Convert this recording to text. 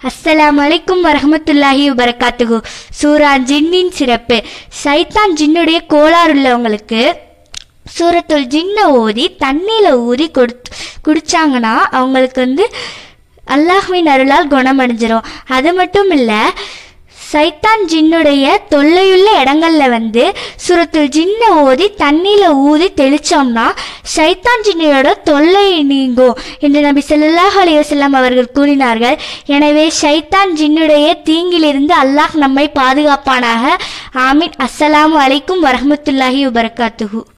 அஸ்ஸலாமு அலைக்கும் வரஹ்மத்துல்லாஹி வபரகாத்துஹு சூரா ஜின்னின் சிறப்பு சைத்தான் ஜின்னுடைய கோளாறு உள்ளவங்களுக்கு சூரத்துல் ஜின்னை ஓதி தண்ணியில் ஊதி கொடுத்து குடிச்சாங்கன்னா அவங்களுக்கு வந்து அல்லாஹ்வின் அருளால் குணமடைஞ்சிரும் அது மட்டும் இல்லை சைத்தான் ஜின்னுடைய தொல்லையுள்ள இடங்கள்ல வந்து சுரத்துல் ஜின்னை ஓதி தண்ணியில் ஊதி தெளிச்சோம்னா சைத்தான் ஜின்னையோட தொல்லை நீங்கும் என்று நபி ஸல்லல்லாஹு அலைஹி வஸல்லம் அவர்கள் கூறினார்கள் எனவே சைத்தான் ஜின்னுடைய தீங்கிலிருந்து அல்லாஹ் நம்மை பாதுகாப்பானாக ஆமீன் அஸ்ஸலாமு அலைக்கும் வரஹ்மத்துல்லாஹி வபரகாத்துஹு